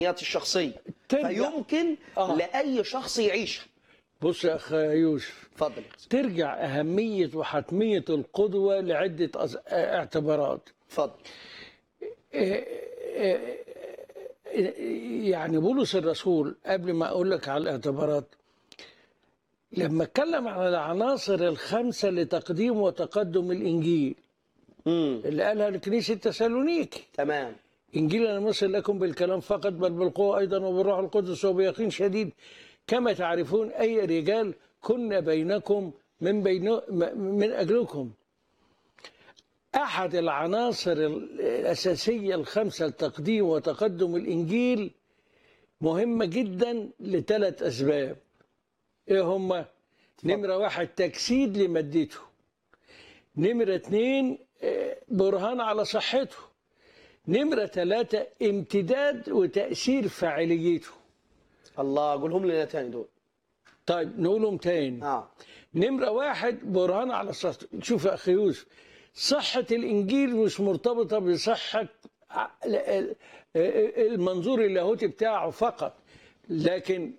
الشخصيه ترجع- فيمكن آه. لاي شخص يعيشها بص يا اخ يوسف اتفضل ترجع أهمية وحتمية القدوة لعدة أز- اعتبارات اتفضل يعني بولس الرسول قبل ما أقول لك على الاعتبارات لما اتكلم عن العناصر الخمسة لتقديم وتقدم الإنجيل امم اللي قالها لكنيسة تسالونيكي تمام إنجيل أنا مرسل لكم بالكلام فقط بل بالقوة أيضا وبالروح القدس وبيقين شديد كما تعرفون أي رجال كنا بينكم من بين من أجلكم أحد العناصر الأساسية الخمسة لتقديم وتقدم الإنجيل مهمة جدا لثلاث أسباب إيه هما؟ نمرة واحد تجسيد لمادته نمرة اتنين آه، برهان على صحته نمرة ثلاثة امتداد وتأثير فاعليته الله قولهم لنا تاني دول طيب نقولهم تاني اه نمرة واحد برهان على صحته شوف يا أخي يوسف صحة الإنجيل مش مرتبطة بصحة ع- ال- المنظور اللاهوتي بتاعه فقط لكن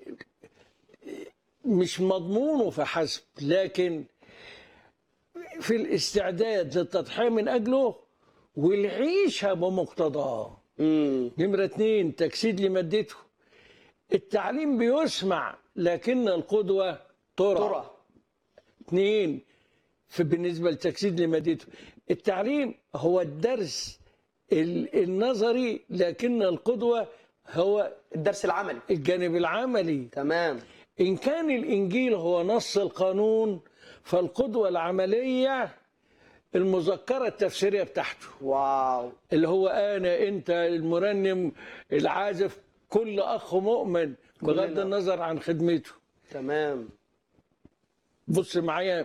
مش مضمونه فحسب لكن في الاستعداد للتضحية من أجله والعيشة بمقتضاه امم نمرة اتنين تجسيد لمادته التعليم بيسمع لكن القدوة ترى ترى اثنين في بالنسبة لتجسيد لمادته التعليم هو الدرس ال- النظري لكن القدوة هو الدرس العملي الجانب العملي تمام إن كان الإنجيل هو نص القانون فالقدوة العملية المذكرة التفسيرية بتاعته واو اللي هو أنا أنت المرنم العازف كل أخ مؤمن بغض كلنا. النظر عن خدمته تمام بص معايا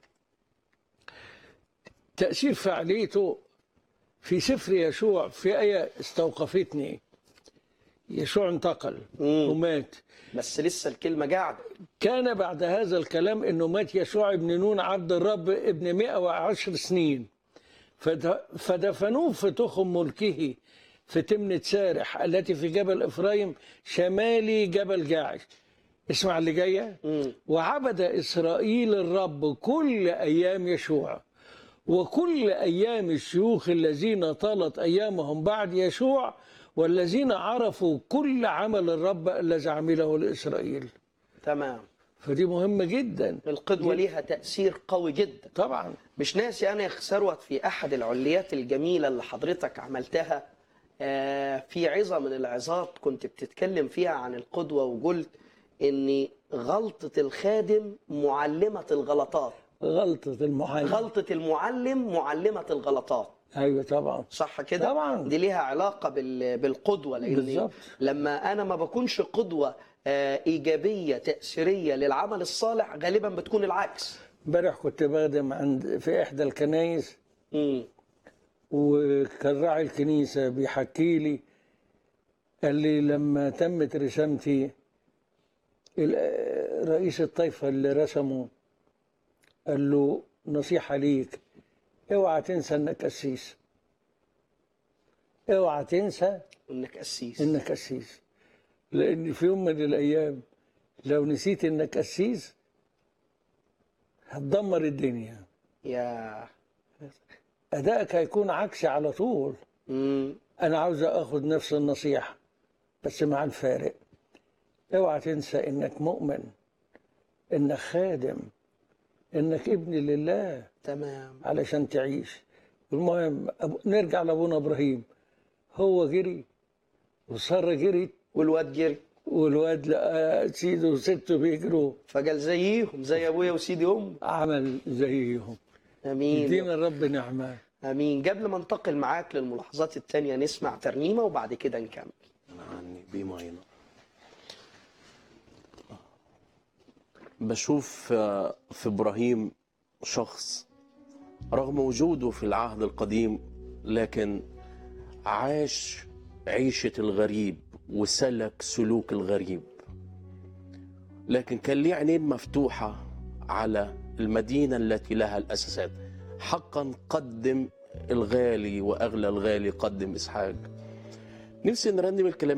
تأثير فعاليته في سفر يشوع في آية استوقفتني يشوع انتقل مم. ومات بس لسه الكلمه قاعده كان بعد هذا الكلام انه مات يشوع ابن نون عبد الرب ابن 110 سنين فد- فدفنوه في تخم ملكه في تمنة سارح التي في جبل افرايم شمالي جبل جاعش اسمع اللي جايه امم وعبد إسرائيل الرب كل أيام يشوع وكل أيام الشيوخ الذين طالت أيامهم بعد يشوع والذين عرفوا كل عمل الرب الذي عمله لإسرائيل تمام فدي مهمة جدا القدوه ليها تاثير قوي جدا طبعا مش ناسي انا يا أخ ثروت في احد العليات الجميله اللي حضرتك عملتها آه، في عظه من العظات كنت بتتكلم فيها عن القدوه وقلت ان غلطه الخادم معلمه الغلطات غلطة المعلم غلطه المعلم معلمه الغلطات أيوة طبعا صح كده طبعا. دي ليها علاقه بال- بالقدوه لان بالظبط. لما انا ما بكونش قدوه آه، ايجابيه تاثيريه للعمل الصالح غالبا بتكون العكس امبارح كنت بخدم عند في إحدى الكنايس امم وكان راعي الكنيسة بيحكي لي قال لي لما تمت رسامتي ال- رئيس الطائفة اللي رسمه قال له نصيحة ليك اوعى تنسى انك قسيس اوعى تنسى انك قسيس انك قسيس لان في يوم من الايام لو نسيت انك قسيس هتدمر الدنيا يا ادائك هيكون عكسي على طول امم انا عاوز اخد نفس النصيحه بس مع الفارق اوعى تنسى انك مؤمن انك خادم انك ابن لله تمام علشان تعيش المهم أبو- نرجع لابونا ابراهيم هو جري وساره جريت والواد جري والواد لقى سيده وسته بيجروا فقال زيهم زي ابويا وسيدي ام عمل زيهم امين يدينا الرب نعمه امين قبل ما انتقل معاك للملاحظات التانية نسمع ترنيمه وبعد كده نكمل عني بماينة بشوف آه، في ابراهيم شخص رغم وجوده في العهد القديم لكن عاش عيشة الغريب وسلك سلوك الغريب لكن كان ليه عينين مفتوحة على المدينة التي لها الأساسات حقا قدم الغالي وأغلى الغالي قدم إسحاق نفسي نرنم الكلام